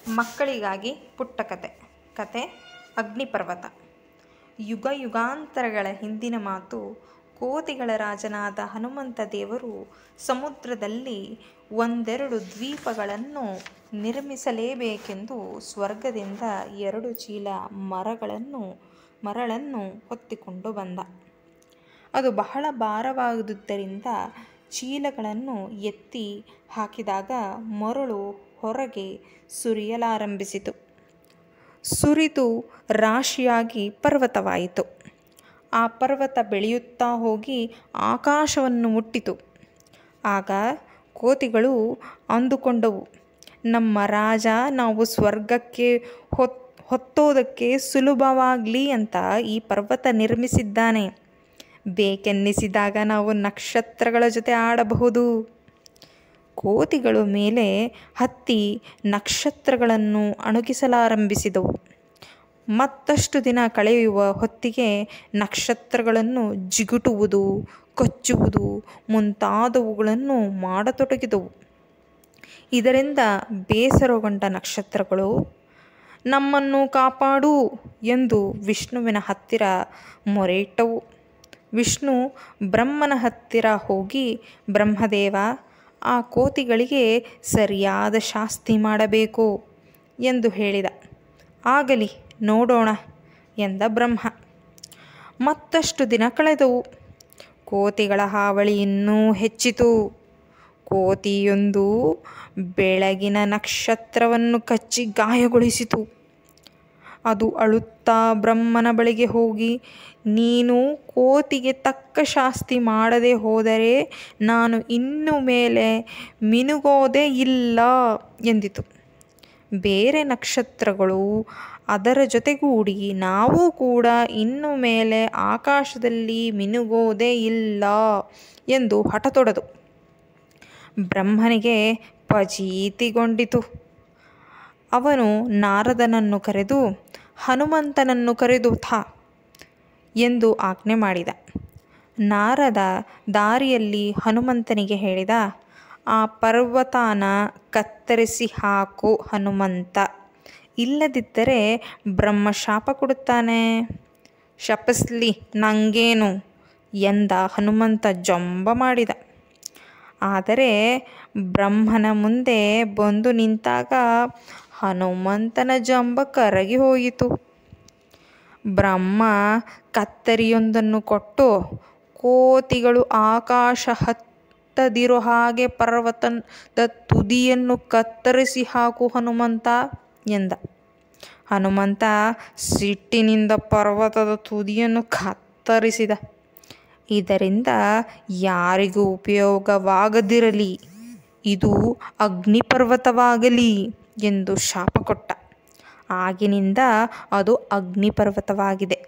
ಮಕ್ಕಳಿಗಾಗಿ ಪುಟ್ಟ ಕತೆ ಕತೆ ಅಗ್ನಿಪರ್ವತ ಯುಗ ಯುಗಾಂತರಗಳ ಹಿಂದಿನ ಮಾತು ಕೋತಿಗಳ ರಾಜನಾದ ಹನುಮಂತ ದೇವರು ಸಮುದ್ರದಲ್ಲಿ ಒಂದೆರಡು ದ್ವೀಪಗಳನ್ನು ನಿರ್ಮಿಸಲೇಬೇಕೆಂದು ಸ್ವರ್ಗದಿಂದ ಎರಡು ಚೀಲ ಮರಗಳನ್ನು ಮರಳನ್ನು ಹೊತ್ತಿಕೊಂಡು ಬಂದ ಅದು ಬಹಳ ಭಾರವಾದುದರಿಂದ ಚೀಲಗಳನ್ನು ಎತ್ತಿ ಹಾಕಿದಾಗ ಮರಳು ಹೊರಗೆ ಸುರಿಯಲಾರಂಭಿಸಿತು ಸುರಿದು ರಾಶಿಯಾಗಿ ಪರ್ವತವಾಯಿತು ಆ ಪರ್ವತ ಬೆಳೆಯುತ್ತಾ ಹೋಗಿ ಆಕಾಶವನ್ನು ಮುಟ್ಟಿತು ಆಗ ಕೋತಿಗಳು ಅಂದುಕೊಂಡವು ನಮ್ಮ ರಾಜ ನಾವು ಸ್ವರ್ಗಕ್ಕೆ ಹೊತ್ ಹೊತ್ತೋದಕ್ಕೆ ಸುಲಭವಾಗಲಿ ಅಂತ ಈ ಪರ್ವತ ನಿರ್ಮಿಸಿದ್ದಾನೆ ಬೇಕೆನ್ನಿಸಿದಾಗ ನಾವು ನಕ್ಷತ್ರಗಳ ಜೊತೆ ಆಡಬಹುದು ಕೋತಿಗಳು ಮೇಲೆ ಹತ್ತಿ ನಕ್ಷತ್ರಗಳನ್ನು ಅಣುಗಿಸಲಾರಂಭಿಸಿದವು ಮತ್ತಷ್ಟು ದಿನ ಕಳೆಯುವ ಹೊತ್ತಿಗೆ ನಕ್ಷತ್ರಗಳನ್ನು ಜಿಗುಟುವುದು ಕಚ್ಚುವುದು ಮುಂತಾದವುಗಳನ್ನು ಮಾಡತೊಡಗಿದವು ಇದರಿಂದ ಬೇಸರಗೊಂಡ ನಕ್ಷತ್ರಗಳು ನಮ್ಮನ್ನು ಕಾಪಾಡು ಎಂದು ವಿಷ್ಣುವಿನ ಹತ್ತಿರ ಮೊರೆಯಿಟ್ಟವು ವಿಷ್ಣು ಬ್ರಹ್ಮನ ಹತ್ತಿರ ಹೋಗಿ ಬ್ರಹ್ಮದೇವ ಆ ಕೋತಿಗಳಿಗೆ ಸರಿಯಾದ ಶಾಸ್ತಿ ಮಾಡಬೇಕು ಎಂದು ಹೇಳಿದ ಆಗಲಿ ನೋಡೋಣ ಎಂದ ಬ್ರಹ್ಮ ಮತ್ತಷ್ಟು ದಿನ ಕಳೆದವು ಕೋತಿಗಳ ಹಾವಳಿ ಇನ್ನೂ ಹೆಚ್ಚಿತು ಕೋತಿಯೊಂದು ಬೆಳಗಿನ ನಕ್ಷತ್ರವನ್ನು ಕಚ್ಚಿ ಗಾಯಗೊಳಿಸಿತು ಅದು ಅಳುತ್ತಾ ಬ್ರಹ್ಮನ ಬಳಿಗೆ ಹೋಗಿ ನೀನು ಕೋತಿಗೆ ತಕ್ಕ ಶಾಸ್ತಿ ಮಾಡದೆ ಹೋದರೆ ನಾನು ಇನ್ನು ಮೇಲೆ ಮಿನುಗೋದೇ ಇಲ್ಲ ಎಂದಿತು ಬೇರೆ ನಕ್ಷತ್ರಗಳು ಅದರ ಜೊತೆಗೂಡಿ ನಾವು ಕೂಡ ಇನ್ನು ಮೇಲೆ ಆಕಾಶದಲ್ಲಿ ಮಿನುಗೋದೇ ಇಲ್ಲ ಎಂದು ಹಠತೊಡೆದು ಬ್ರಹ್ಮನಿಗೆ ಫಜೀತಿಗೊಂಡಿತು ಅವನು ನಾರದನನ್ನು ಕರೆದು ಹನುಮಂತನನ್ನು ಕರೆದು ಥಾ ಎಂದು ಆಜ್ಞೆ ಮಾಡಿದ ನಾರದ ದಾರಿಯಲ್ಲಿ ಹನುಮಂತನಿಗೆ ಹೇಳಿದ ಆ ಪರ್ವತಾನ ಕತ್ತರಿಸಿ ಹಾಕು ಹನುಮಂತ ಇಲ್ಲದಿದ್ದರೆ ಬ್ರಹ್ಮ ಶಾಪ ಕೊಡುತ್ತಾನೆ ಶಪಿಸ್ಲಿ ನಂಗೇನು ಎಂದ ಹನುಮಂತ ಜಂಬ ಮಾಡಿದ ಆದರೆ ಬ್ರಹ್ಮನ ಮುಂದೆ ಬಂದು ನಿಂತಾಗ ಹನುಮಂತನ ಜಂಬ ಕರಗಿ ಹೋಯಿತು ಬ್ರಹ್ಮ ಕತ್ತರಿಯೊಂದನ್ನು ಕೊಟ್ಟು ಕೋತಿಗಳು ಆಕಾಶ ಹತ್ತದಿರೋ ಹಾಗೆ ಪರ್ವತದ ತುದಿಯನ್ನು ಕತ್ತರಿಸಿ ಹಾಕು ಹನುಮಂತ ಎಂದ ಹನುಮಂತ ಸಿಟ್ಟಿನಿಂದ ಪರ್ವತದ ತುದಿಯನ್ನು ಕತ್ತರಿಸಿದ ಇದರಿಂದ ಯಾರಿಗೂ ಉಪಯೋಗವಾಗದಿರಲಿ ಇದು ಅಗ್ನಿಪರ್ವತವಾಗಲಿ ಎಂದು ಶಾಪ ಕೊಟ್ಟ ಆಗಿನಿಂದ ಅದು ಅಗ್ನಿಪರ್ವತವಾಗಿದೆ